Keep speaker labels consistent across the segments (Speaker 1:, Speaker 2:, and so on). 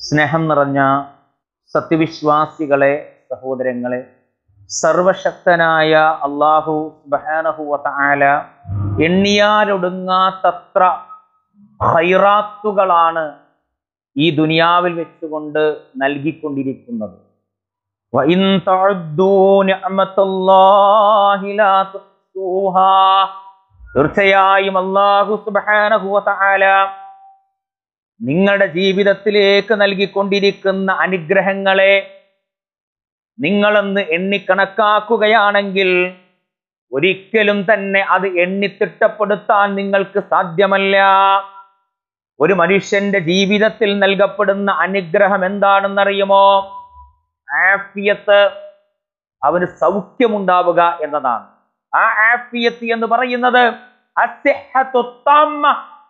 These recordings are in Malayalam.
Speaker 1: സ്നേഹം നിറഞ്ഞ സത്യവിശ്വാസികളെ സഹോദരങ്ങളെ സർവശക്തനായ അള്ളാഹു ബഹാനഹുവല എണ്ണിയാലൊടുങ്ങാത്തത്ര ഹൈറാത്തുകളാണ് ഈ ദുനിയാവിൽ വെച്ചുകൊണ്ട് നൽകിക്കൊണ്ടിരിക്കുന്നത് وَإِن تَعُدُّوا نِعْمَةَ اللَّهِ لَا تُحْصُوهَا തീർച്ചയായും അള്ളാഹു സുബ്ഹാനഹു വതആല നിങ്ങളുടെ ജീവിതത്തിലേക്ക് നൽകിക്കൊണ്ടിരിക്കുന്ന അനുഗ്രഹങ്ങളെ നിങ്ങളൊന്ന് എണ്ണിക്കണക്കാക്കുകയാണെങ്കിൽ ഒരിക്കലും തന്നെ അത് എണ്ണിത്തിട്ടപ്പെടുത്താൻ നിങ്ങൾക്ക് സാധ്യമല്ല ഒരു മനുഷ്യന്റെ ജീവിതത്തിൽ നൽകപ്പെടുന്ന അനുഗ്രഹം എന്താണെന്നറിയുമോ ആഫിയത്ത് അവന് സൗഖ്യമുണ്ടാവുക എന്നതാണ് ആ ആഫിയത്ത് എന്ന് പറയുന്നത് അസ്സഹത്തു തമ്മ.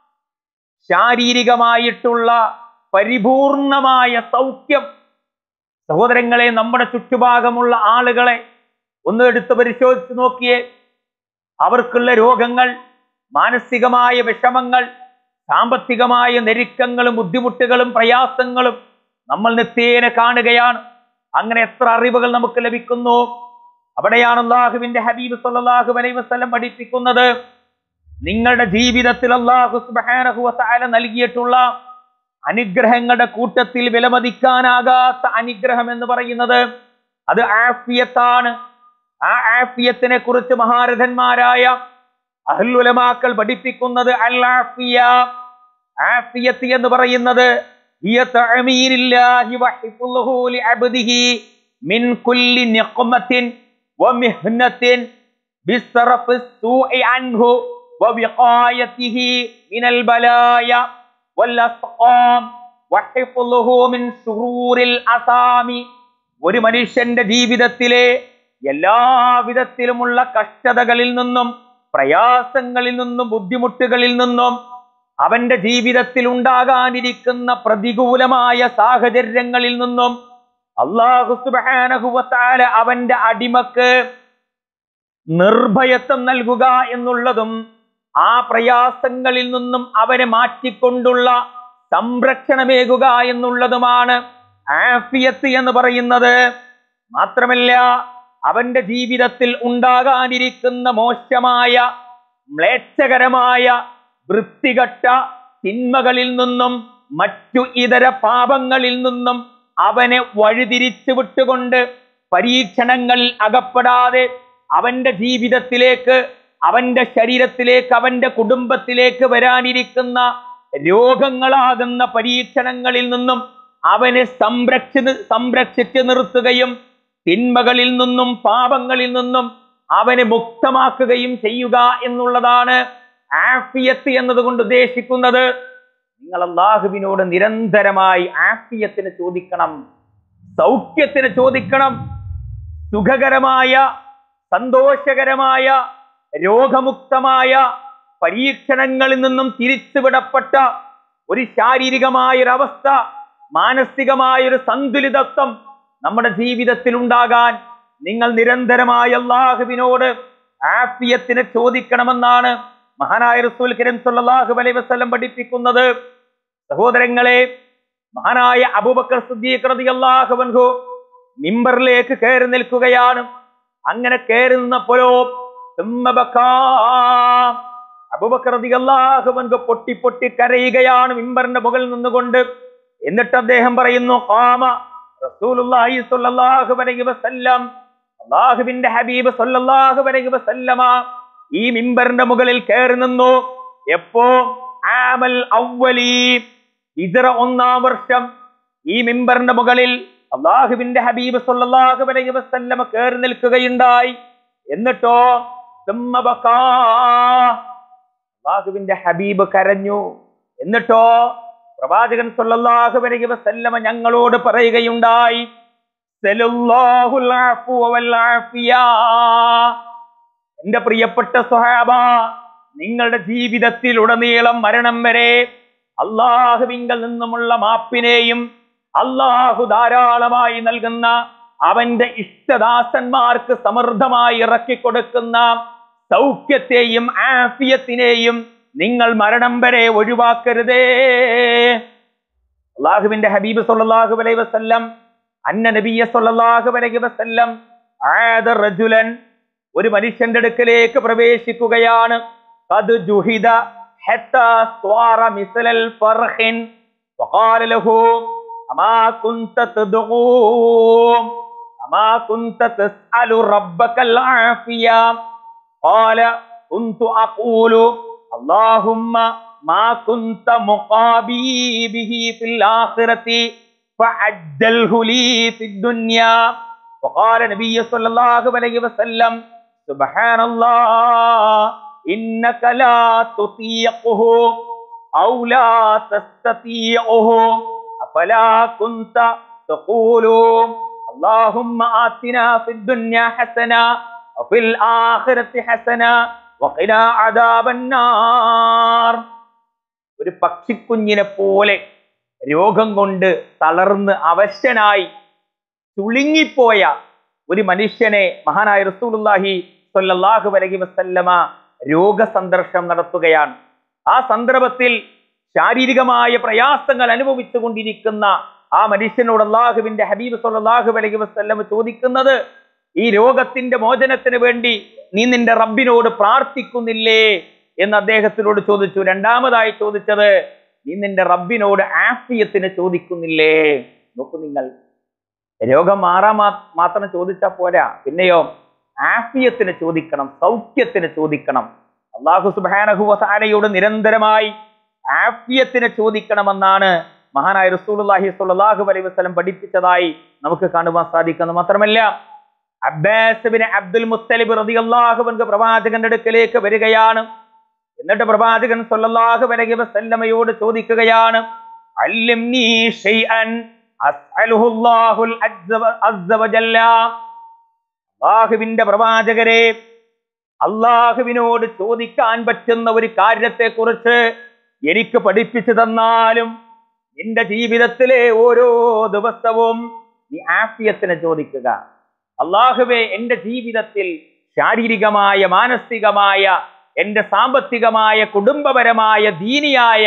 Speaker 1: ശാരീരികമായിട്ടുള്ള പരിപൂർണമായ സൗഖ്യം സഹോദരങ്ങളെ നമ്മുടെ ചുറ്റുഭാഗമുള്ള ആളുകളെ ഒന്ന് എടുത്ത് പരിശോധിച്ച് നോക്കിയേ അവർക്കുള്ള രോഗങ്ങൾ മാനസികമായ വിഷമങ്ങൾ സാമ്പത്തികമായ ഞെരുക്കങ്ങളും ബുദ്ധിമുട്ടുകളും പ്രയാസങ്ങളും നമ്മൾ നിത്യേന കാണുകയാണ് അങ്ങനെ എത്ര അറിവുകൾ നമുക്ക് ലഭിക്കുന്നു അവിടെയാണ് അള്ളാഹുവിന്റെ ഹബീബ് സല്ലല്ലാഹു അലൈഹി വസല്ലം പഠിപ്പിക്കുന്നത് നിങ്ങളുടെ ജീവിതത്തിൽ അള്ളാഹു സുബ്ഹാനഹു വതആല നൽകിയിട്ടുള്ള അനുഗ്രഹങ്ങളുടെ കൂട്ടത്തിൽ വിലമതിക്കാനാകാത്ത അനുഗ്രഹം എന്ന് പറയുന്നത് അത് ആഫിയത്താണ് ആ ആഫിയത്തിനെ കുറിച്ച് മഹാരഥന്മാരായ അഹ്ലുലമാക്കൾ പഠിപ്പിക്കുന്നത് അൽ ആഫിയ ആഫിയത്ത് എന്ന് പറയുന്നത് هي تعمير الله وحفظه لعبده من كل نقمة ومهنة بصرف السوء عنه ووقايته من البلايا والأسقام وحفظه من شرور الأثام ഒരു മനുഷ്യന്റെ ജീവിതത്തിലെ എല്ലാവിധത്തിലുമുള്ള കഷ്ടതകളിൽ നിന്നും പ്രയാസങ്ങളിൽ നിന്നും ബുദ്ധിമുട്ടുകളിൽ നിന്നും അവന്റെ ജീവിതത്തിൽ ഉണ്ടാകാനിരിക്കുന്ന പ്രതികൂലമായ സാഹചര്യങ്ങളിൽ നിന്നും അള്ളാഹു സുബാനഹുവത്താല അവന്റെ അടിമക്ക് നിർഭയത്വം നൽകുക എന്നുള്ളതും ആ പ്രയാസങ്ങളിൽ നിന്നും അവനെ മാറ്റിക്കൊണ്ടുള്ള സംരക്ഷണമേകുക എന്നുള്ളതുമാണ് ആഫിയത്ത് എന്ന് പറയുന്നത് മാത്രമല്ല അവന്റെ ജീവിതത്തിൽ ഉണ്ടാകാനിരിക്കുന്ന മോശമായ മ്ലേച്ഛകരമായ വൃത്തികെട്ട തിന്മകളിൽ നിന്നും മറ്റു ഇതര പാപങ്ങളിൽ നിന്നും അവനെ വഴിതിരിച്ചു വിട്ടുകൊണ്ട് പരീക്ഷണങ്ങളിൽ അകപ്പെടാതെ അവന്റെ ജീവിതത്തിലേക്ക് അവന്റെ ശരീരത്തിലേക്ക് അവന്റെ കുടുംബത്തിലേക്ക് വരാനിരിക്കുന്ന രോഗങ്ങളാകുന്ന പരീക്ഷണങ്ങളിൽ നിന്നും അവനെ സംരക്ഷി സംരക്ഷിച്ചു നിർത്തുകയും തിന്മകളിൽ നിന്നും പാപങ്ങളിൽ നിന്നും അവനെ മുക്തമാക്കുകയും ചെയ്യുക എന്നുള്ളതാണ് ആഫിയത്ത് എന്നതുകൊണ്ട് ഉദ്ദേശിക്കുന്നത് നിങ്ങൾ അള്ളാഹുവിനോട് നിരന്തരമായി ആഫിയത്തിന് ചോദിക്കണം സൗഖ്യത്തിന് ചോദിക്കണം സുഖകരമായ സന്തോഷകരമായ രോഗമുക്തമായ പരീക്ഷണങ്ങളിൽ നിന്നും തിരിച്ചുവിടപ്പെട്ട ഒരു ശാരീരികമായ ഒരു അവസ്ഥ മാനസികമായ ഒരു സന്തുലിതത്വം നമ്മുടെ ജീവിതത്തിൽ ഉണ്ടാകാൻ നിങ്ങൾ നിരന്തരമായ അള്ളാഹുവിനോട് ആഫിയത്തിന് ചോദിക്കണമെന്നാണ് മഹാനായ റസൂൽ കരീം സല്ലല്ലാഹു അലൈഹി വസല്ലം പഠിപ്പിക്കുന്നത് സഹോദരങ്ങളെ മഹാനായ അബൂബക്കർ സിദ്ദീഖ് റളിയല്ലാഹു അൻഹു മിമ്പറിലേക്ക് കയറി നിൽക്കുകയാണ് അങ്ങനെ കയറി നിന്നപ്പോഴോ സുമ്മ ബക്കാ. അബൂബക്കർ റളിയല്ലാഹു അൻഹു പൊട്ടി പൊട്ടി കരയുകയാണ് മിമ്പറിന്റെ മുകളിൽ നിന്നുകൊണ്ട് എന്നിട്ട് അദ്ദേഹം പറയുന്നു ഖാമ റസൂലുള്ളാഹി സ്വല്ലല്ലാഹു അലൈഹി വസല്ലം അള്ളാഹുവിന്റെ ഹബീബ് സ്വല്ലല്ലാഹു അലൈഹി വസല്ലമ ഈ മിമ്പറിന്റെ മുകളിൽ കയറി നിന്നു എപ്പോ ആമൽ അവലി ഇതറ ഒന്നാം വർഷം ഈ മിമ്പറിന്റെ മുകളിൽ അള്ളാഹുവിന്റെ ഹബീബ് സല്ലല്ലാഹു അലൈഹി വസല്ലമ കയറി നിൽക്കുകയുണ്ടായി എന്നിട്ടോ സുമ്മ ബക്കാ. അള്ളാഹുവിന്റെ ഹബീബ് കരഞ്ഞു എന്നിട്ടോ പ്രവാചകൻ സല്ലല്ലാഹു അലൈഹി വസല്ലമ ഞങ്ങളോട് പറയുകയുണ്ടായി സലല്ലാഹുൽ അഫ്വ വൽ ആഫിയാ എന്റെ പ്രിയപ്പെട്ട സ്വഹാബ നിങ്ങളുടെ ജീവിതത്തിൽ ഉടനീളം മരണം വരെ അള്ളാഹുവിങ്കൽ നിന്നുമുള്ള മാപ്പിനെയും അള്ളാഹു ധാരാളമായി നൽകുന്ന അവന്റെ ഇഷ്ടദാസന്മാർക്ക് സമൃദ്ധമായി ഇറക്കിക്കൊടുക്കുന്ന സൗഖ്യത്തെയും ആഫിയത്തിനെയും നിങ്ങൾ മരണം വരെ ഒഴിവാക്കരുതേ അള്ളാഹുവിന്റെ ഹബീബ് സല്ലല്ലാഹു അലൈഹി വസല്ലം അന്ന നബിയ സല്ലല്ലാഹു അലൈഹി വസല്ലം ആദ റജുലൻ ഒരു മനുഷ്യന്റെ അടുക്കലേക്ക് പ്രവേശിക്കുകയാണ് ഖദ് ജുഹിദ ഹത്താ സ്വാറ മിസ്ലൽ ഫർഹിൻ وقال له أما كنت تدعو أما كنت تسأل ربك العافية قال كنت أقول اللهم ما كنت مقابي به في الآخرة فعجله لي في الدنيا وقال النبي صلى الله عليه وسلم سبحان الله إنك لا تطيقه أو لا تستطيعه أفلا كنت تقول اللهم آتنا في الدنيا حسنة وفي الآخرة حسنة وقنا عذاب النار ഒരു പക്ഷിക്കുഞ്ഞിനെ പോലെ രോഗം കൊണ്ട് തളർന്ന് അവശനായി ചുളുങ്ങിപ്പോയ ഒരു മനുഷ്യനെ മഹാനായ റസൂലുള്ളാഹി സ്വല്ലല്ലാഹു അലൈഹി വസല്ലമ രോഗസന്ദർശനം നടത്തുകയാണ് ആ സന്ദർഭത്തിൽ ശാരീരികമായ പ്രയാസങ്ങൾ അനുഭവിച്ചു കൊണ്ടിരിക്കുന്ന ആ മനുഷ്യനോട് അള്ളാഹുവിന്റെ ഹബീബ് സല്ലല്ലാഹു അലൈഹി വസല്ലം ചോദിക്കുന്നത് ഈ രോഗത്തിന്റെ മോചനത്തിന് വേണ്ടി നീ നിന്റെ റബ്ബിനോട് പ്രാർത്ഥിക്കുന്നില്ലേ എന്ന് അദ്ദേഹത്തിനോട് ചോദിച്ചു രണ്ടാമതായി ചോദിച്ചത് നീ നിന്റെ റബ്ബിനോട് ആഫിയത്തിന് ചോദിക്കുന്നില്ലേ നോക്കൂ നിങ്ങൾ രോഗം മാറാൻ മാ- മാത്രം ചോദിച്ചാൽ പോരാ പിന്നെയോ ആഫിയത്തിന് ചോദിക്കണം സൗഖ്യത്തിന് ചോദിക്കണം അള്ളാഹു സുബാനഹുവസാനയോട് നിരന്തരമായി ആഫിയത്തിന് ചോദിക്കണമെന്നാണ് മഹാനായ റസൂലുള്ളാഹി സ്വല്ലല്ലാഹു അലൈഹി വസല്ലം പഠിപ്പിച്ചതായി നമുക്ക് കാണുവാൻ സാധിക്കുന്നു മാത്രമല്ല അബ്ബാസ് ബിൻ അബ്ദുൽ മുത്തലിബ് റളിയല്ലാഹു അൻഹു പ്രവാചകന്റെ അടുക്കലേക്ക് വരികയാണ് എന്നിട്ട് പ്രവാചകൻ സ്വല്ലല്ലാഹു അലൈഹി വസല്ലമയോട് ചോദിക്കുകയാണ് അല്ലിംനീ ഷൈഅൻ അസ്അലുഹു അല്ലാഹുൽ അസ്സ വ- അസ്സ വജല്ല അല്ലാഹുവിന്റെ പ്രവാചകരെ അള്ളാഹുവിനോട് ചോദിക്കാൻ പറ്റുന്ന ഒരു കാര്യത്തെക്കുറിച്ച് എനിക്ക് പഠിപ്പിച്ചു തന്നാലും നിന്റെ ജീവിതത്തിലെ ഓരോ ദിവസവും നീ ആഫിയത്തിന് ചോദിക്കുക അള്ളാഹുവെ എൻ്റെ ജീവിതത്തിൽ ശാരീരികമായ മാനസികമായ എൻ്റെ സാമ്പത്തികമായ കുടുംബപരമായ ദീനിയായ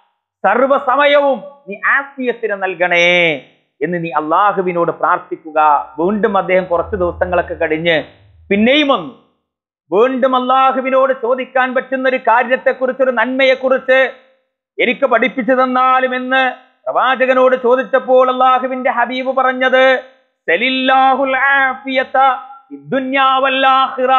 Speaker 1: സർവസമയവും നീ ആഫിയത്തിന് നൽകണേ എന്ന് നീ അള്ളാഹുവിനോട് പ്രാർത്ഥിക്കുക വീണ്ടും അദ്ദേഹം കുറച്ച് ദിവസങ്ങളൊക്കെ കഴിഞ്ഞ് പിന്നെയും വന്നു വീണ്ടും അള്ളാഹുവിനോട് ചോദിക്കാൻ പറ്റുന്ന ഒരു കാര്യത്തെക്കുറിച്ച് ഒരു നന്മയെക്കുറിച്ച് എനിക്ക് പഠിപ്പിച്ചു തന്നാലും എന്ന് പ്രവാചകനോട് ചോദിച്ചപ്പോൾ അള്ളാഹുവിന്റെ ഹബീബ് പറഞ്ഞത് "സലില്ലാഹുൽ ആഫിയത ഫിദ്ദുന്യാ വൽ ആഖിറ."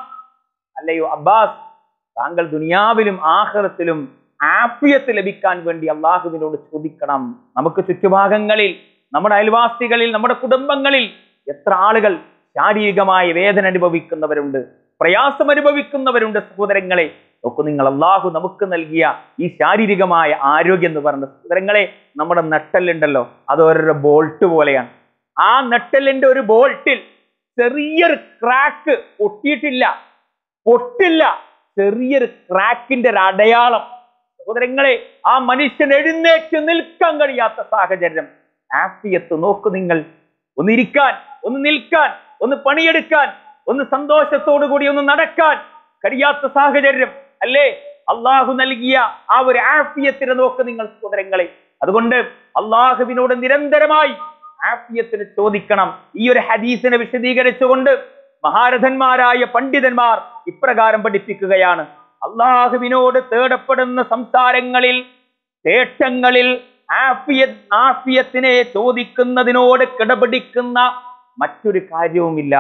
Speaker 1: അല്ലയോ അബ്ബാസ് താങ്കൾ ദുനിയാവിലും ആഖിറത്തിലും ആഫിയത്ത് ലഭിക്കാൻ വേണ്ടി അള്ളാഹുവിനോട് ചോദിക്കണം നമുക്ക് ചുറ്റുഭാഗങ്ങളിൽ നമ്മുടെ അയൽവാസികളിൽ നമ്മുടെ കുടുംബങ്ങളിൽ എത്ര ആളുകൾ ശാരീരികമായ വേദന അനുഭവിക്കുന്നവരുണ്ട് പ്രയാസം അനുഭവിക്കുന്നവരുണ്ട് സഹോദരങ്ങളെ നോക്കൂ നിങ്ങൾ അള്ളാഹു നമുക്ക് നൽകിയ ഈ ശാരീരികമായ ആരോഗ്യം എന്ന് പറയുന്ന സഹോദരങ്ങളെ നമ്മുടെ നട്ടലുണ്ടല്ലോ അത് ഓരോരോ ബോൾട്ട് പോലെയാണ് ആ നട്ടലിന്റെ ഒരു ബോൾട്ടിൽ ചെറിയൊരു ക്രാക്ക് പൊട്ടിയിട്ടില്ല പൊട്ടില്ല ചെറിയൊരു ക്രാക്കിന്റെ ഒരു അടയാളം സഹോദരങ്ങളെ ആ മനുഷ്യൻ എഴുന്നേറ്റ് നിൽക്കാൻ കഴിയാത്ത സാഹചര്യം ആഫിയത്ത് നോക്കു നിങ്ങൾ ഒന്ന് ഇരിക്കാൻ ഒന്ന് നിൽക്കാൻ ഒന്ന് പണിയെടുക്കാൻ ഒന്ന് സന്തോഷത്തോടു കൂടി ഒന്ന് നടക്കാൻ കഴിയാത്ത സാഹചര്യം അല്ലേ അള്ളാഹു നൽകിയ ആ ഒരു ആഫിയത്തിനെ നോക്ക് നിങ്ങൾ സഹോദരങ്ങളെ അതുകൊണ്ട് അള്ളാഹുവിനോട് നിരന്തരമായി ആഫിയത്തിന് ചോദിക്കണം ഈ ഒരു ഹദീസിനെ വിശദീകരിച്ചുകൊണ്ട് മഹാരഥന്മാരായ പണ്ഡിതന്മാർ ഇപ്രകാരം പഠിപ്പിക്കുകയാണ് അള്ളാഹുവിനോട് തേടപ്പെടുന്ന സംസാരങ്ങളിൽ തേട്ടങ്ങളിൽ ആഫിയ ആഫിയത്തിനെ ചോദിക്കുന്നതിനോട് കിടപിടിക്കുന്ന മറ്റൊരു കാര്യവുമില്ല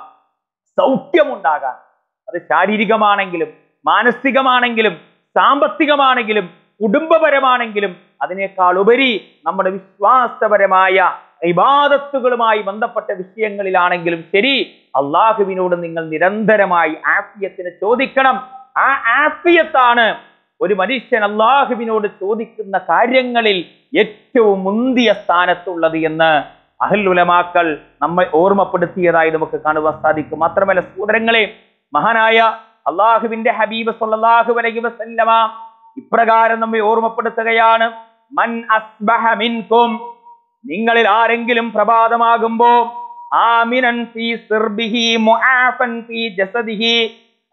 Speaker 1: സൗഖ്യമുണ്ടാകാൻ അത് ശാരീരികമാണെങ്കിലും മാനസികമാണെങ്കിലും സാമ്പത്തികമാണെങ്കിലും കുടുംബപരമാണെങ്കിലും അതിനേക്കാൾ ഉപരി നമ്മുടെ വിശ്വാസപരമായ ഇബാദത്തുകളുമായി ബന്ധപ്പെട്ട വിഷയങ്ങളിലാണെങ്കിലും ശരി അള്ളാഹുവിനോട് നിങ്ങൾ നിരന്തരമായി ആഫിയത്തിന് ചോദിക്കണം ആ ആഫിയത്താണ് ഒരു മനുഷ്യൻ അള്ളാഹുവിനോട് ചോദിക്കുന്ന കാര്യങ്ങളിൽ ഏറ്റവും മുന്തിയ സ്ഥാനത്തുള്ളത് എന്ന് അഹല്ലുലമാക്കൾ നമ്മെ ഓർമ്മപ്പെടുത്തിയതായി നമുക്ക് കാണുവാൻ സാധിക്കും മാത്രമല്ല സഹോദരങ്ങളെ മഹാനായ അള്ളാഹുവിന്റെ ഹബീബ് സല്ലല്ലാഹു അലൈഹി വസല്ലമ ഇപ്രകാരം നമ്മെ ഓർമ്മപ്പെടുത്തുകയാണ് മൻ അസ്ബഹ മിൻകും നിങ്ങളിൽ ആരെങ്കിലും പ്രഭാതമാകുമ്പോ ആമിനൻ ഫീ സിർബിഹി മുആഫൻ ഫീ ജസദിഹി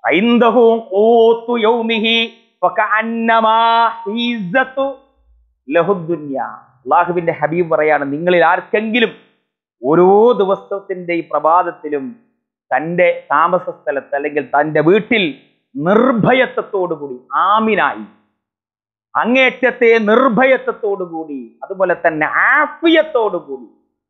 Speaker 1: ഐന്ദഹു ഖൂത്തു യൗമിഹി ഫകഅന്നമാ ഹീസത്തു ലഹുദ്ദുന്യ അള്ളാഹുവിന്റെ ഹബീബ് പറയാണ് നിങ്ങളിൽ ആർക്കെങ്കിലും ഓരോ ദിവസത്തിന്റെ ഈ പ്രഭാതത്തിലും തൻ്റെ താമസ സ്ഥലത്ത് അല്ലെങ്കിൽ തൻ്റെ വീട്ടിൽ നിർഭയത്വത്തോടുകൂടി ആമിനായി അങ്ങേറ്റത്തെ നിർഭയത്വത്തോടുകൂടി അതുപോലെ തന്നെ ആഫിയത്തോടുകൂടി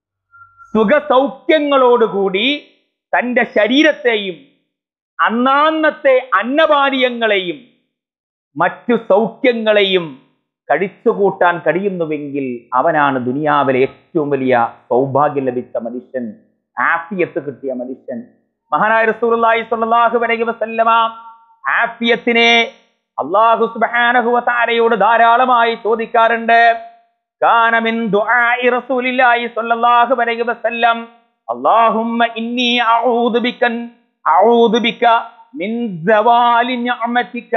Speaker 1: സുഖസൗഖ്യങ്ങളോടുകൂടി തൻ്റെ ശരീരത്തെയും അന്നാന്നത്തെ അന്നപാനീയങ്ങളെയും മറ്റു സൗഖ്യങ്ങളെയും കഴിച്ചുകൂട്ടാൻ കഴിയുന്നുവെങ്കിൽ അവനാണ് ദുനിയാവിലെ ഏറ്റവും വലിയ സൗഭാഗ്യം ലഭിച്ച മനുഷ്യൻ ആഫിയത്ത് കിട്ടിയ മനുഷ്യൻ മഹാനായ റസൂലുള്ളാഹി സ്വല്ലല്ലാഹു അലൈഹി വസല്ലമ ആഫിയത്തിനെ അള്ളാഹു സുബ്ഹാനഹു വതആലയോട് ധാരാളമായി ചോദിക്കാറുണ്ട് കാന മിൻ ദുആഇ റസൂലില്ലാഹി സ്വല്ലല്ലാഹു അലൈഹി വസല്ലം അല്ലാഹുമ്മ ഇന്നി അഊദു ബിക അഊദു ബിക മിൻ സവാലി നിഅമതിക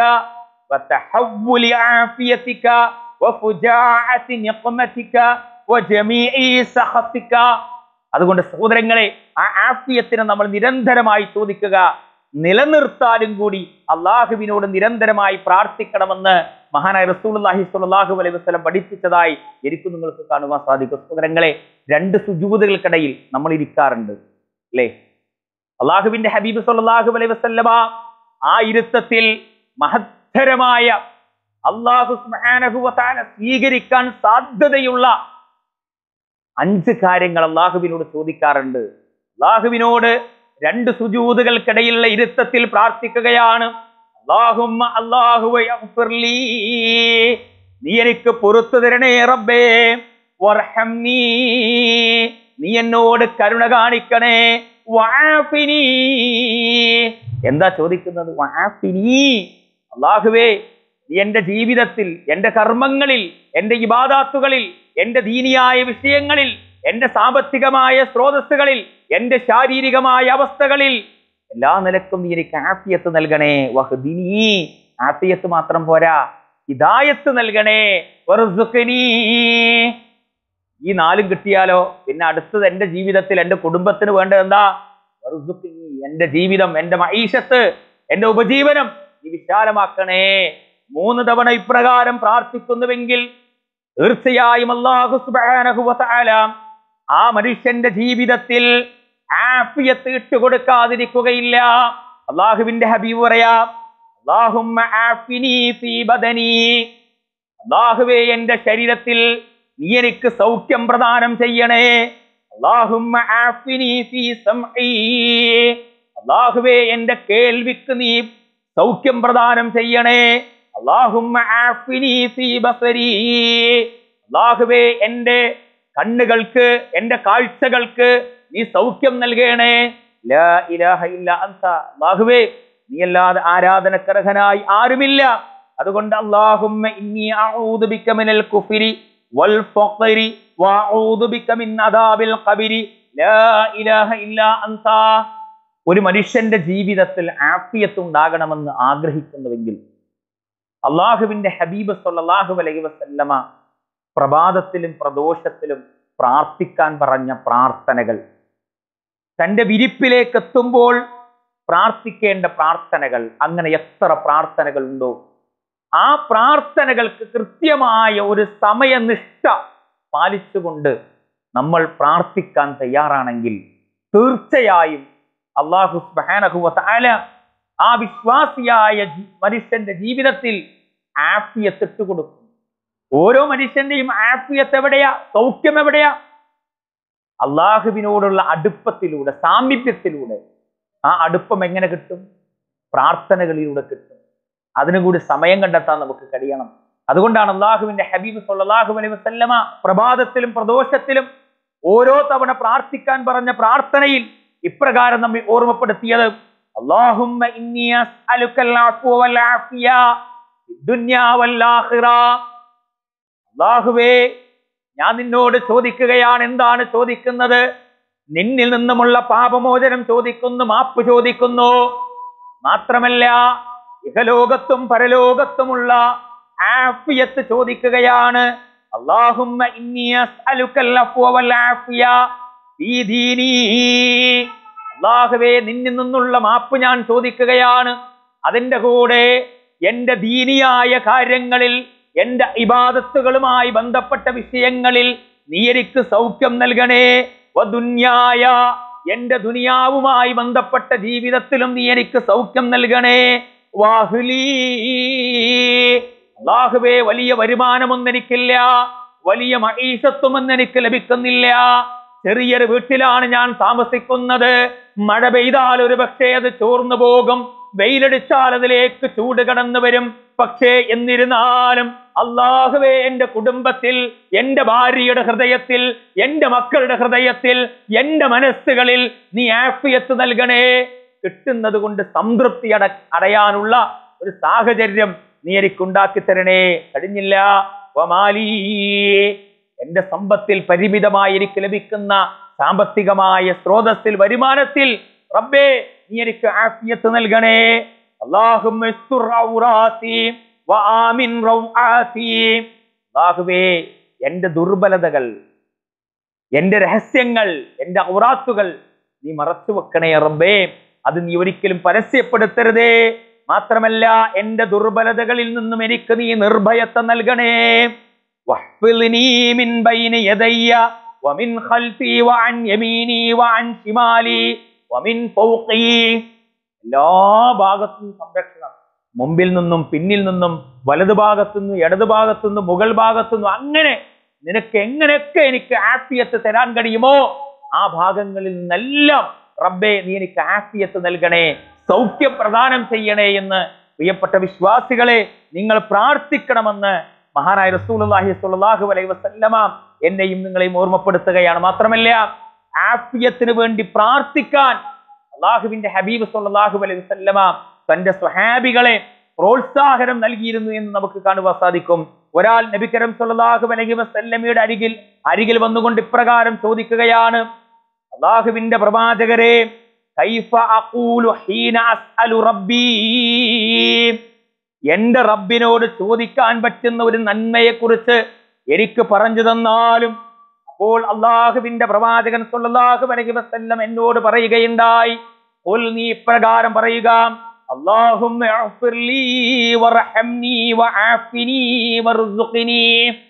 Speaker 1: وتحول عافيتك وفجاعة نقمتك وجميع سخطك അതുകൊണ്ട് സഹോദരങ്ങളെ ആ ആഫിയത്തിനെ നമ്മൾ നിരന്തരമായി ചോദിക്കുക നിലനിർത്താനും കൂടി അള്ളാഹുവിനോട് നിരന്തരമായി പ്രാർത്ഥിക്കണമെന്ന് മഹാനായ റസൂലുള്ളാഹി സ്വല്ലല്ലാഹു അലൈഹി വസല്ലം പഠിപ്പിച്ചതായി എനിക്ക് നിങ്ങൾക്ക് കാണുവാൻ സാധിക്കും സഹോദരങ്ങളെ രണ്ട് സുജൂതുകൾക്കിടയിൽ നമ്മൾ ഇരിക്കാറുണ്ട് അല്ലേ അള്ളാഹുവിന്റെ ഹബീബ് സ്വല്ലല്ലാഹു അലൈഹി വസല്ലമ ആ ഇരുത്തത്തിൽ മഹത്തരമായ അള്ളാഹു സുബ്ഹാനഹു വതആല സ്വീകരിക്കാൻ സാധ്യതയുള്ള അഞ്ച് കാര്യങ്ങൾ അള്ളാഹുവിനോട് ചോദിക്കാറുണ്ട് അള്ളാഹുവിനോട് രണ്ട് സുജൂതുകൾക്കിടയിലുള്ള ഇരുത്തത്തിൽ പ്രാർത്ഥിക്കുകയാണ് അള്ളാഹുമ്മ അള്ളാഹുവ യഗ്ഫിർലീ. നീ എനിക്ക് പൊറത്തു തരണേ റബ്ബേ വർഹംനീ. നീ എന്നോട് കരുണ കാണിക്കണേ വആഫിനീ. എന്താ ചോദിക്കുന്നത് വആഫിനീ. അള്ളാഹുവേ നീ എന്റെ ജീവിതത്തിൽ എന്റെ കർമ്മങ്ങളിൽ എന്റെ ഇബാദാത്തുകളിൽ എന്റെ ദീനിയായ വിഷയങ്ങളിൽ എന്റെ സാമ്പത്തികമായ സ്രോതസ്സുകളിൽ എന്റെ ശാരീരികമായ അവസ്ഥകളിൽ എല്ലാ നിലക്കും നീ എനിക്ക് ആഫിയത്ത് നൽകണേ വഹ്ദിനീ ആഫിയത്ത് മാത്രം പോരാ ഹിദായത്ത് നൽകണേ വറുസുഖ്നീ. ഈ നാലും കിട്ടിയാലോ പിന്നെ അടുത്തത് എന്റെ ജീവിതത്തിൽ എന്റെ കുടുംബത്തിന് വേണ്ടത് എന്താ വറുസുഖ്നീ. എന്റെ ജീവിതം എന്റെ മൈഷത്ത് എന്റെ ഉപജീവനം നീ വിശാലമാക്കണേ മൂന്ന് തവണ ഇപ്രകാരം പ്രാർത്ഥിക്കുന്നുവെങ്കിൽ തീർച്ചയായും അള്ളാഹു സുബ്ഹാനഹു വതആല ആ മനുഷ്യന്റെ ജീവിതത്തിൽ ആഫിയത്ത് ഇട്ടുകൊടുക്കാതിരിക്കുകയില്ല അള്ളാഹുവിന്റെ ഹബീബ് പറയാ അള്ളാഹുമ്മ ആഫിനി ഫീ ബദനി അള്ളാഹുവേ എന്റെ ശരീരത്തിൽ നീ എനിക്ക് സൗഖ്യം പ്രദാനം ചെയ്യണേ അള്ളാഹുമ്മ ആഫിനി ഫീ സംഈ അള്ളാഹുവേ എന്റെ കേൾവിക്ക് നീ സൗഖ്യം പ്രദാനം ചെയ്യണേ അള്ളാഹുമ്മ ആഫിനി ഫീ ബസരി അള്ളാഹുവേ എന്റെ കണ്ണുകൾക്ക് എന്റെ കാഴ്ചകൾക്ക് നീ സൗഖ്യം നൽകണേ ലാ ഇലാഹ ഇല്ല അന്ത അള്ളാഹുവേ നീ അല്ലാതെ ആരാധനക്കർഹനായി ആരുമില്ല അതുകൊണ്ട് അള്ളാഹുമ്മ ഇന്നി അഊദു ബിക മിനൽ കുഫ്രി വൽ ഫഖരി വഅഊദു ബിക മിൻ അദാബിൽ ഖബരി ലാ ഇലാഹ ഇല്ല അന്ത ഒരു മനുഷ്യന്റെ ജീവിതത്തിൽ ആഫിയത്ത് ഉണ്ടാകണമെന്ന് ആഗ്രഹിക്കുന്നുവെങ്കിൽ അള്ളാഹുവിന്റെ ഹബീബ് സല്ലല്ലാഹു അലൈഹി വസല്ലമ പ്രഭാതത്തിലും പ്രദോഷത്തിലും പ്രാർത്ഥിക്കാൻ പറഞ്ഞ പ്രാർത്ഥനകൾ തന്റെ വിരിപ്പിലേക്ക് എത്തുമ്പോൾ പ്രാർത്ഥിക്കേണ്ട പ്രാർത്ഥനകൾ അങ്ങനെ എത്ര പ്രാർത്ഥനകൾ ഉണ്ടോ ആ പ്രാർത്ഥനകൾക്ക് കൃത്യമായ ഒരു സമയനിഷ്ഠ പാലിച്ചുകൊണ്ട് നമ്മൾ പ്രാർത്ഥിക്കാൻ തയ്യാറാണെങ്കിൽ തീർച്ചയായും അള്ളാഹു സുബ്ഹാനഹു വതആല ആ വിശ്വാസിയായ ജി- മനുഷ്യന്റെ ജീവിതത്തിൽ ആഫിയത്ത് ഇട്ടുകൊടുക്കും ഓരോ മനുഷ്യന്റെയും ആഫിയത്ത് എവിടെയാ സൗഖ്യം എവിടെയാ അള്ളാഹുവിനോടുള്ള അടുപ്പത്തിലൂടെ സാമീപ്യത്തിലൂടെ ആ അടുപ്പം എങ്ങനെ കിട്ടും പ്രാർത്ഥനകളിലൂടെ കിട്ടും അതിനു കൂടി സമയം കണ്ടെത്താൻ നമുക്ക് കഴിയണം അതുകൊണ്ടാണ് അള്ളാഹുവിന്റെ ഹബീബ് സല്ലല്ലാഹു അലൈഹി വസല്ലമ പ്രഭാതത്തിലും പ്രദോഷത്തിലും ഓരോ തവണ പ്രാർത്ഥിക്കാൻ പറഞ്ഞ പ്രാർത്ഥനയിൽ ഇപ്രകാരം നമ്മെ ഓർമ്മപ്പെടുത്തിയത് അല്ലാഹുമ്മ ഇന്നി അസ്അലുക്കൽ അഫ്വ വൽ ആഫിയ ഫിദ്ദുന്യാ വൽ ആഖിറ അല്ലാഹുവേ ഞാൻ നിന്നോട് ചോദിക്കുകയാണ് എന്താണ് ചോദിക്കുന്നത് നിന്നിൽ നിന്നുമുള്ള പാപമോചനം ചോദിക്കുന്നു മാപ്പ് ചോദിക്കുന്നു മാത്രമല്ല ഇഹലോകത്തും പരലോകത്തുമുള്ള ആഫിയത്ത് ചോദിക്കുകയാണ് അല്ലാഹുമ്മ ഇന്നി അസ്അലുക്കൽ അഫ്വ വൽ ആഫിയ ഫീ ദീനീ അള്ളാഹുവേ നിന്നിൽ നിന്നുള്ള മാപ്പ് ഞാൻ ചോദിക്കുകയാണ് അതിന്റെ കൂടെ എന്റെ ദീനിയായ കാര്യങ്ങളിൽ എന്റെ ഇബാദത്തുകളുമായി ബന്ധപ്പെട്ട വിഷയങ്ങളിൽ നീ എനിക്ക് സൗഖ്യം നൽകണേ വദുന്യായ എന്റെ ദുനിയാവുമായി ബന്ധപ്പെട്ട ജീവിതത്തിലും നീ എനിക്ക് സൗഖ്യം നൽകണേ വാഹ്ലീ അള്ളാഹുവേ വലിയ വരുമാനമൊന്നും എനിക്കില്ല വലിയ മഹീഷത്വമൊന്നും എനിക്ക് ലഭിക്കുന്നില്ല ചെറിയൊരു വീട്ടിലാണ് ഞാൻ താമസിക്കുന്നത് മഴ പെയ്താൽ ഒരു പക്ഷേ അത് ചോർന്നു പോകും വെയിലടിച്ചാൽ അതിലേക്ക് ചൂട് കടന്നു വരും പക്ഷേ എന്നിരുന്നാലും അള്ളാഹുവേ എന്റെ കുടുംബത്തിൽ എന്റെ ഭാര്യയുടെ ഹൃദയത്തിൽ എന്റെ മക്കളുടെ ഹൃദയത്തിൽ എന്റെ മനസ്സുകളിൽ നീ ആഫിയത്ത് നൽകണേ കിട്ടുന്നത് കൊണ്ട് സംതൃപ്തി അട അടയാനുള്ള ഒരു സാഹചര്യം നീ എനിക്കുണ്ടാക്കി തരണേ കഴിഞ്ഞില്ല വമാലീ എന്റെ സമ്പത്തിൽ പരിമിതമായി എനിക്ക് ലഭിക്കുന്ന സാമ്പത്തികമായ സ്രോതസ്സിൽ വരുമാനത്തിൽ റബ്ബേ നീ എനിക്ക് ആഫിയത്ത് നൽകണേ അല്ലാഹുമ്മ ഇസ്തുർ ഔറാത്തി വആമിൻ റൗആത്തി അല്ലാഹുവേ എന്റെ ദുർബലതകൾ എന്റെ രഹസ്യങ്ങൾ എന്റെ ഔറാത്തുകൾ നീ മറച്ചു വെക്കണേ റബ്ബേ അത് നീ ഒരിക്കലും പരസ്യപ്പെടുത്തരുതേ മാത്രമല്ല എന്റെ ദുർബലതകളിൽ നിന്നും എനിക്ക് നീ നിർഭയത്വം നൽകണേ واحفظني من بين يدي ومن خلفي وعن يميني وعن شمالي ومن فوقي എല്ലാ ഭാഗത്തും സംരക്ഷണം മുമ്പിൽ നിന്നും പിന്നിൽ നിന്നും വലതു ഭാഗത്തു നിന്നും ഇടതു ഭാഗത്തു നിന്നും മുകൾ ഭാഗത്തു നിന്നും അങ്ങനെ നിനക്ക് എങ്ങനെയൊക്കെ എനിക്ക് ആഫിയത്ത് തരാൻ കഴിയുമോ ആ ഭാഗങ്ങളിൽ നിന്നെല്ലാം റബ്ബേ നീ എനിക്ക് ആഫിയത്ത് നൽകണേ സൗഖ്യം പ്രദാനം ചെയ്യണേ എന്ന് പ്രിയപ്പെട്ട വിശ്വാസികളെ നിങ്ങൾ പ്രാർത്ഥിക്കണമെന്ന് മഹാനായ റസൂലുള്ളാഹി സ്വല്ലല്ലാഹു അലൈഹി വസല്ലമ എന്നെയും നിങ്ങളെയും ഓർമ്മപ്പെടുത്തുകയാണ് മാത്രമല്ല ആഫിയത്തിന് വേണ്ടി പ്രാർത്ഥിക്കാൻ അള്ളാഹുവിന്റെ ഹബീബ് സ്വല്ലല്ലാഹു അലൈഹി വസല്ലമ തന്റെ സ്വഹാബികളെ പ്രോത്സാഹനം നൽകിയിരുന്നു എന്ന് നമുക്ക് കാണുവാൻ സാധിക്കും ഒരാൾ നബിക്കരം സ്വല്ലല്ലാഹു അലൈഹി വസല്ലമയുടെ അരികിൽ അരികിൽ വന്നുകൊണ്ട് ഇപ്രകാരം ചോദിക്കുകയാണ് അള്ളാഹുവിന്റെ പ്രവാചകരെ കൈഫ അഖൂലു ഹീന അസ്അലു റബ്ബീ എന്റെ റബ്ബിനോട് ചോദിക്കാൻ പറ്റുന്ന ഒരു നന്മയെക്കുറിച്ച് എനിക്ക് പറഞ്ഞു തന്നാലും അപ്പോൾ അള്ളാഹുവിന്റെ പ്രവാചകൻ സല്ലല്ലാഹു അലൈഹി വസല്ലം എന്നോട് പറയുകയുണ്ടായി "ഖുൽ നീ ഇപ്രകാരം പറയുക اللهم اغفر لي وارحمني وعافني وارزقني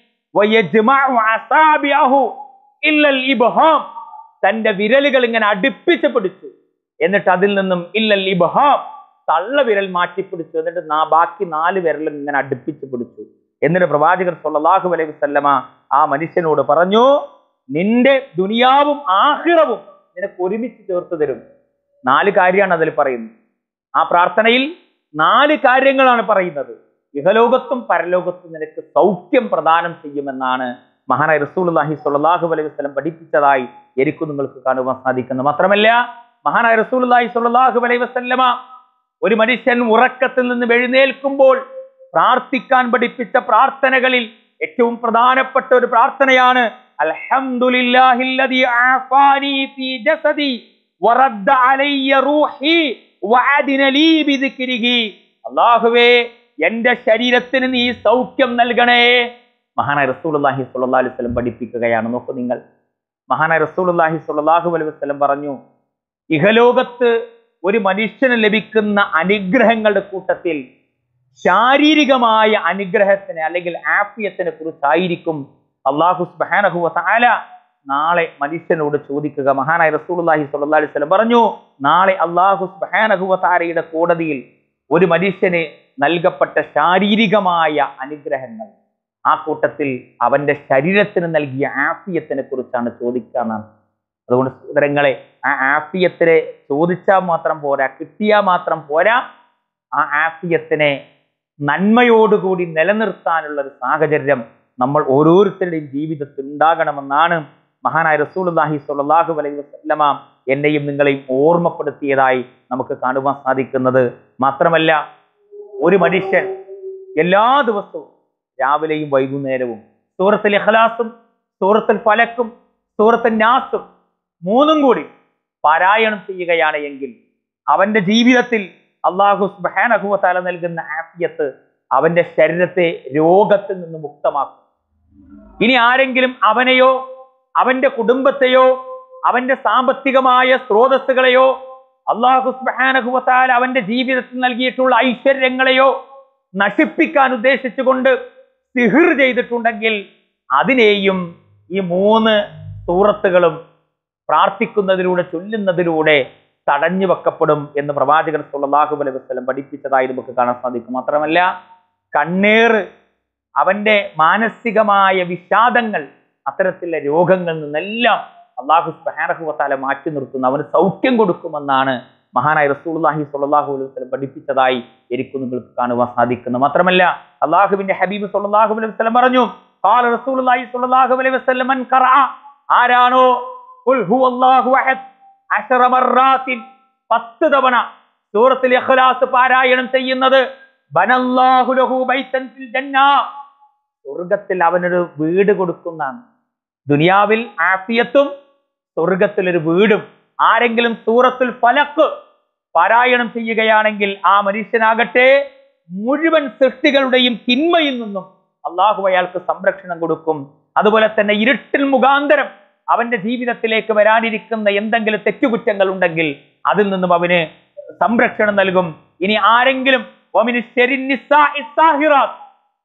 Speaker 1: ويجمع أصابعه إلا الإبهام തന്റെ വിരലുകൾ ഇങ്ങനെ അടുപ്പിച്ച് പിടിച്ചു എന്നിട്ട് അതിൽ നിന്നും ഇല്ലൽ ഇബ്ഹാം തള്ള വിരൽ മാറ്റി പിടിച്ചു എന്നിട്ട് നാ- ബാക്കി നാല് വിരലും ഇങ്ങനെ അടുപ്പിച്ച് പിടിച്ചു എന്നിട്ട് പ്രവാചകർ സല്ലല്ലാഹു അലൈഹി വസല്ലമ ആ മനുഷ്യനോട് പറഞ്ഞു നിന്റെ ദുനിയാവും ആഹിറവും നിനക്ക് ഒരുമിച്ച് ചേർത്ത് തരും നാല് കാര്യമാണ് അതിൽ പറയുന്നത് ആ പ്രാർത്ഥനയിൽ നാല് കാര്യങ്ങളാണ് പറയുന്നത് ഇഹലോകത്തും പരലോകത്തും നിനക്ക് സൗഖ്യം പ്രദാനം ചെയ്യുമെന്നാണ് മഹാനായ റസൂലുള്ളാഹി സ്വല്ലല്ലാഹു അലൈഹി വസല്ലം പഠിപ്പിച്ചതായി എനിക്കും നിങ്ങൾക്ക് കാണുവാൻ സാധിക്കുന്നു മാത്രമല്ല മഹാനായ റസൂലുള്ളാഹി സ്വല്ലല്ലാഹു അലൈഹി വസല്ലമ ഒരു മനുഷ്യൻ ഉറക്കത്തിൽ നിന്ന് എഴുന്നേൽക്കുമ്പോൾ പ്രാർത്ഥിക്കാൻ പഠിപ്പിച്ച പ്രാർത്ഥനകളിൽ ഏറ്റവും പ്രധാനപ്പെട്ട ഒരു പ്രാർത്ഥനയാണ് അൽഹംദുലില്ലാഹില്ലദി ആഫാനി ഫീ ജസദി വറദ്ദ അലയ്യ റൂഹി വഅദിന ലീ ബിദിക്രിഹി അല്ലാഹുവേ എന്റെ ശരീരത്തിന് നീ സൗഖ്യം നൽകണേ മഹാനായ റസൂലുള്ളാഹി സ്വല്ലല്ലാഹു അലൈഹി വസല്ലം പഠിപ്പിക്കുകയാണ് നോക്കൂ നിങ്ങൾ മഹാനായ റസൂലുള്ളാഹി സ്വല്ലല്ലാഹു അലൈഹി വസല്ലം പറഞ്ഞു ഇഹലോകത്ത് ഒരു മനുഷ്യന് ലഭിക്കുന്ന അനുഗ്രഹങ്ങളുടെ കൂട്ടത്തിൽ ശാരീരികമായ അനുഗ്രഹത്തിന് അല്ലെങ്കിൽ ആഫിയത്തിനെ കുറിച്ചായിരിക്കും അള്ളാഹു സുബ്ഹാനഹു വതആല നാളെ മനുഷ്യനോട് ചോദിക്കുക മഹാനായ റസൂലുള്ളാഹി സ്വല്ലല്ലാഹു അലൈഹി വസല്ലം പറഞ്ഞു നാളെ അള്ളാഹു സുബ്ഹാനഹു വതആലയുടെ കോടതിയിൽ ഒരു മനുഷ്യന് നൽകപ്പെട്ട ശാരീരികമായ അനുഗ്രഹങ്ങൾ ആ കൂട്ടത്തിൽ അവന്റെ ശരീരത്തിന് നൽകിയ ആഫിയത്തിനെ കുറിച്ചാണ് ചോദിക്കാന്നാണ് അതുകൊണ്ട് സഹോദരങ്ങളെ ആ ആഫിയത്തിനെ ചോദിച്ചാൽ മാത്രം പോരാ കിട്ടിയാൽ മാത്രം പോരാ ആ ആഫിയത്തിനെ നന്മയോടുകൂടി നിലനിർത്താനുള്ള ഒരു സാഹചര്യം നമ്മൾ ഓരോരുത്തരുടെയും ജീവിതത്തിൽ ഉണ്ടാകണമെന്നാണ് മഹാനായ റസൂലുള്ളാഹി സ്വല്ലല്ലാഹു അലൈഹി വസല്ലമ എന്നെയും നിങ്ങളെയും ഓർമ്മപ്പെടുത്തിയതായി നമുക്ക് കാണുവാൻ സാധിക്കുന്നത് മാത്രമല്ല ഒരു മനുഷ്യൻ എല്ലാ ദിവസവും രാവിലെയും വൈകുന്നേരവും സൂറത്തുൽ ഇഖ്ലാസും സൂറത്തുൽ ഫലക്കും സൂറത്തുൽ നാസും മൂന്നും കൂടി പാരായണം ചെയ്യുകയാണ് എങ്കിൽ അവന്റെ ജീവിതത്തിൽ അള്ളാഹു സുബ്ഹാനഹു വതആല നൽകുന്ന ആഫിയത്ത് അവന്റെ ശരീരത്തെ രോഗത്തിൽ നിന്ന് മുക്തമാക്കും ഇനി ആരെങ്കിലും അവനെയോ അവന്റെ കുടുംബത്തെയോ അവന്റെ സാമ്പത്തികമായ സ്രോതസ്സുകളെയോ അള്ളാഹു സുബ്ഹാനഹു വതആല അവന്റെ ജീവിതത്തിൽ നൽകിയിട്ടുള്ള ഐശ്വര്യങ്ങളെയോ നശിപ്പിക്കാൻ ഉദ്ദേശിച്ചുകൊണ്ട് സിഹിർ ചെയ്തിട്ടുണ്ടെങ്കിൽ അതിനെയും ഈ മൂന്ന് സൂറത്തുകളും പ്രാർത്ഥിക്കുന്നതിലൂടെ ചൊല്ലുന്നതിലൂടെ തടഞ്ഞു വെക്കപ്പെടും എന്ന് പ്രവാചകൻ സുല്ലാഹു അലൈഹി വസ്ലം പഠിപ്പിച്ചതായി നമുക്ക് കാണാൻ സാധിക്കും മാത്രമല്ല കണ്ണേറ് അവന്റെ മാനസികമായ വിഷാദങ്ങൾ അത്തരത്തിലുള്ള രോഗങ്ങളിൽ നിന്നെല്ലാം അള്ളാഹു സ്പഹാനഹുവത്താല മാറ്റി നിർത്തുന്നു അവന് സൗഖ്യം കൊടുക്കുമെന്നാണ് മഹാനായ റസൂൽഹി സുല്ലാഹു അലൈഹി വസ്ലം പഠിപ്പിച്ചതായി എനിക്ക് നിങ്ങൾക്ക് കാണുവാൻ സാധിക്കുന്നു മാത്രമല്ല അള്ളാഹുവിന്റെ ഹബീബ് സുല്ലാഹു അലൈഹി വസ്ലം പറഞ്ഞു قال رسول الله صلى الله عليه وسلم من قرأ ആരാണോ ഖുൽ ഹുവല്ലാഹു അഹദ് അശറ മർറാത്തിൻ പത്ത് തവണ സൂറത്തുൽ ഇഖ്ലാസ് പാരായണം ചെയ്യുന്നത് ബനല്ലാഹു ലഹു ബൈതൻ ഫിൽ ജന്ന സ്വർഗത്തിൽ അവനൊരു വീട് കൊടുക്കുന്നതാണ് ദുനിയാവിൽ ആഫിയത്തും സ്വർഗത്തിൽ ഒരു വീടും ആരെങ്കിലും സൂറത്തുൽ ഫലക്ക് പാരായണം ചെയ്യുകയാണെങ്കിൽ ആ മനുഷ്യനാകട്ടെ മുഴുവൻ സൃഷ്ടികളുടെയും തിന്മയിൽ നിന്നും അള്ളാഹു അയാൾക്ക് സംരക്ഷണം കൊടുക്കും അതുപോലെ തന്നെ ഇരുട്ടിൽ മുഖാന്തരം അവന്റെ ജീവിതത്തിലേക്ക് വരാനിരിക്കുന്ന എന്തെങ്കിലും തെറ്റുകുറ്റങ്ങൾ ഉണ്ടെങ്കിൽ അതിൽ നിന്നും അവന് സംരക്ഷണം നൽകും ഇനി ആരെങ്കിലും ഒമിന് ശരിന്നിസ്സാ ഇസ്സാഹിറാത്ത്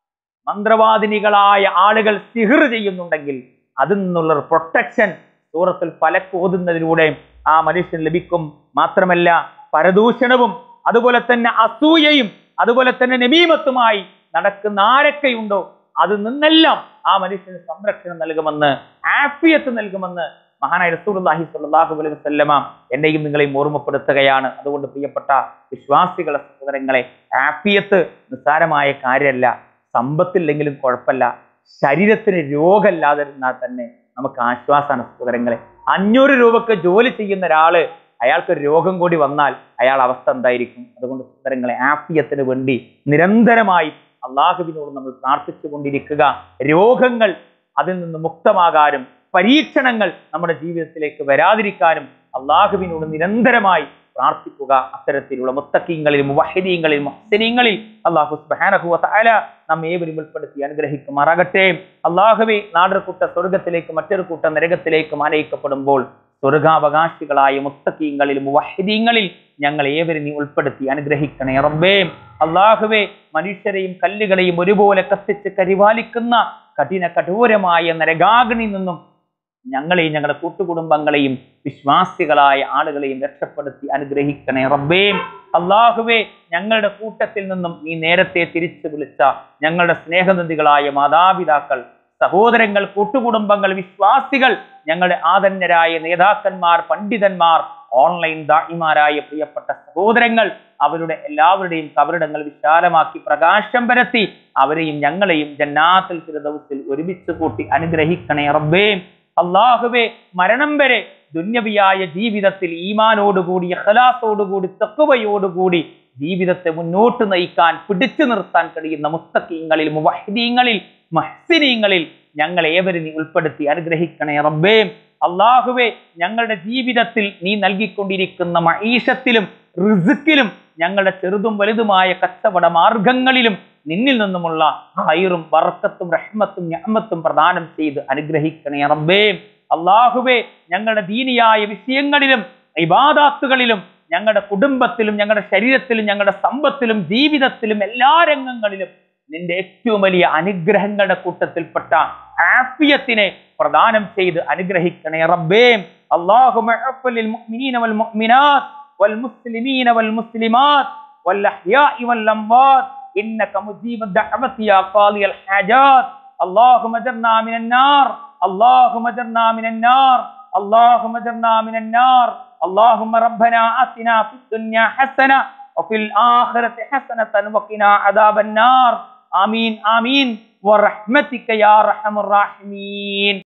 Speaker 1: മന്ത്രവാദിനികളായ ആളുകൾ സിഹിർ ചെയ്യുന്നുണ്ടെങ്കിൽ അതിൽ നിന്നുള്ള ഒരു പ്രൊട്ടക്ഷൻ സൂറത്തിൽ പലക്ക് ഓതുന്നതിലൂടെ ആ മനുഷ്യൻ ലഭിക്കും മാത്രമല്ല പരദൂഷണവും അതുപോലെ തന്നെ അസൂയയും അതുപോലെ തന്നെ നമീമത്തുമായി നടക്കുന്ന ആരൊക്കെയുണ്ടോ അതിൽ നിന്നെല്ലാം ആ മനുഷ്യന് സംരക്ഷണം നൽകുമെന്ന് ആഫിയത്ത് നൽകുമെന്ന് മഹാനായ റസൂലുള്ളാഹി സ്വല്ലല്ലാഹു അലൈഹി വസല്ലമ എന്നെയും നിങ്ങളെയും ഓർമ്മപ്പെടുത്തുകയാണ് അതുകൊണ്ട് പ്രിയപ്പെട്ട വിശ്വാസികളെ സഹോദരങ്ങളെ ആഫിയത്ത് നിസ്സാരമായ കാര്യമല്ല സമ്പത്തില്ലെങ്കിലും കുഴപ്പമില്ല ശരീരത്തിന് രോഗമല്ലാതെ ഇരുന്നാൽ തന്നെ നമുക്ക് ആശ്വാസമാണ് സഹോദരങ്ങളെ അഞ്ഞൂറ് രൂപക്ക് ജോലി ചെയ്യുന്ന ഒരാള് അയാൾക്ക് ഒരു രോഗം കൂടി വന്നാൽ അയാൾ അവസ്ഥ എന്തായിരിക്കും അതുകൊണ്ട് സഹോദരങ്ങളെ ആഫിയത്തിന് വേണ്ടി നിരന്തരമായി അള്ളാഹുവിനോട് നമ്മൾ പ്രാർത്ഥിച്ചു കൊണ്ടിരിക്കുക രോഗങ്ങൾ അതിൽ നിന്ന് മുക്തമാകാനും പരീക്ഷണങ്ങൾ നമ്മുടെ ജീവിതത്തിലേക്ക് വരാതിരിക്കാനും അള്ളാഹുവിനോട് നിരന്തരമായി പ്രാർത്ഥിക്കുക അത്തരത്തിലുള്ള മുത്തക്കീങ്ങളിൽ മുവഹിദീങ്ങളിൽ മുഹ്സനീങ്ങളിൽ അള്ളാഹു സുബ്ഹാനഹു വതആല നമ്മെ ഏവരും ഉൾപ്പെടുത്തി അനുഗ്രഹിക്കുമാറാകട്ടെ അള്ളാഹുവെ നാടൊരു കൂട്ട സ്വർഗത്തിലേക്ക് മറ്റൊരു കൂട്ട നരകത്തിലേക്ക് ആനയിക്കപ്പെടുമ്പോൾ സ്വർഗാവകാശികളായ മുത്തക്കീങ്ങളിൽ മുവഹിദീങ്ങളിൽ ഞങ്ങൾ ഏവരും നീ ഉൾപ്പെടുത്തി അനുഗ്രഹിക്കണേ റബ്ബേ അള്ളാഹുവെ മനുഷ്യരെയും കല്ലുകളെയും ഒരുപോലെ കത്തിച്ച് കരിവാലിക്കുന്ന കഠിന കഠോരമായ നരകാഗ്നി നിന്നും ഞങ്ങളെയും ഞങ്ങളുടെ കൂട്ടുകുടുംബങ്ങളെയും വിശ്വാസികളായ ആളുകളെയും രക്ഷപ്പെടുത്തി അനുഗ്രഹിക്കണേ റബ്ബേ അള്ളാഹുവേ ഞങ്ങളുടെ കൂട്ടത്തിൽ നിന്നും നീ നേരത്തെ തിരിച്ചു വിളിച്ച ഞങ്ങളുടെ സ്നേഹനന്ദികളായ മാതാപിതാക്കൾ സഹോദരങ്ങൾ കൂട്ടുകുടുംബങ്ങൾ വിശ്വാസികൾ ഞങ്ങളുടെ ആദന്യരായ നേതാക്കന്മാർ പണ്ഡിതന്മാർ ഓൺലൈൻ ദായിമാരായ പ്രിയപ്പെട്ട സഹോദരങ്ങൾ അവരുടെ എല്ലാവരുടെയും കബറിടങ്ങൾ വിശാലമാക്കി പ്രകാശം പരത്തി അവരെയും ഞങ്ങളെയും ജന്നാത്തിൽ ഫിർദൗസിൽ ഒരുമിച്ച് കൂട്ടി അനുഗ്രഹിക്കണേ റബ്ബേ അള്ളാഹുവേ മരണം വരെ ദുന്യവിയായ ജീവിതത്തിൽ ഈമാനോടുകൂടി അഖലാസോടുകൂടി തക്കുവയോടുകൂടി ജീവിതത്തെ മുന്നോട്ട് നയിക്കാൻ പിടിച്ചു നിർത്താൻ കഴിയുന്ന മുത്തക്കീങ്ങളിൽ മുവഹിദീങ്ങളിൽ മഹ്സിനീങ്ങളിൽ ഞങ്ങൾ ഏവരും നീ ഉൾപ്പെടുത്തി അനുഗ്രഹിക്കണേ റബ്ബേ അള്ളാഹുവേ ഞങ്ങളുടെ ജീവിതത്തിൽ നീ നൽകിക്കൊണ്ടിരിക്കുന്ന മഈഷത്തിലും റിസുക്കിലും ഞങ്ങളുടെ ചെറുതും വലുതുമായ കച്ചവട മാർഗങ്ങളിലും നിന്നിൽ നിന്നുമുള്ള ഹൈറും വർക്കത്തും റഹ്മത്തും ഞമ്മത്തും പ്രദാനം ചെയ്ത് അനുഗ്രഹിക്കണേ റബ്ബേ അള്ളാഹുവേ ഞങ്ങളുടെ ദീനിയായ വിഷയങ്ങളിലും ഇബാദാത്തുകളിലും ഞങ്ങളുടെ കുടുംബത്തിലും ഞങ്ങളുടെ ശരീരത്തിലും ഞങ്ങളുടെ സമ്പത്തിലും ജീവിതത്തിലും എല്ലാ രംഗങ്ങളിലും നിന്റെ ഏറ്റവും വലിയ അനുഗ്രഹങ്ങളുടെ കൂട്ടത്തിൽപ്പെട്ട ആഫിയത്തിനെ പ്രദാനം ചെയ്ത് അനുഗ്രഹിക്കണേ റബ്ബേ അള്ളാഹു المؤمنين والمؤمنات والمسلمين والمسلمات والأحياء والأموات إنك مجيب الدعوة يا قاضي الحاجات اللهم اجرنا من النار اللهم اجرنا من النار اللهم اجرنا من النار اللهم ربنا آتنا في الدنيا حسنة وفي الآخرة حسنة وقنا عذاب النار آمين آمين ورحمتك يا أرحم الراحمين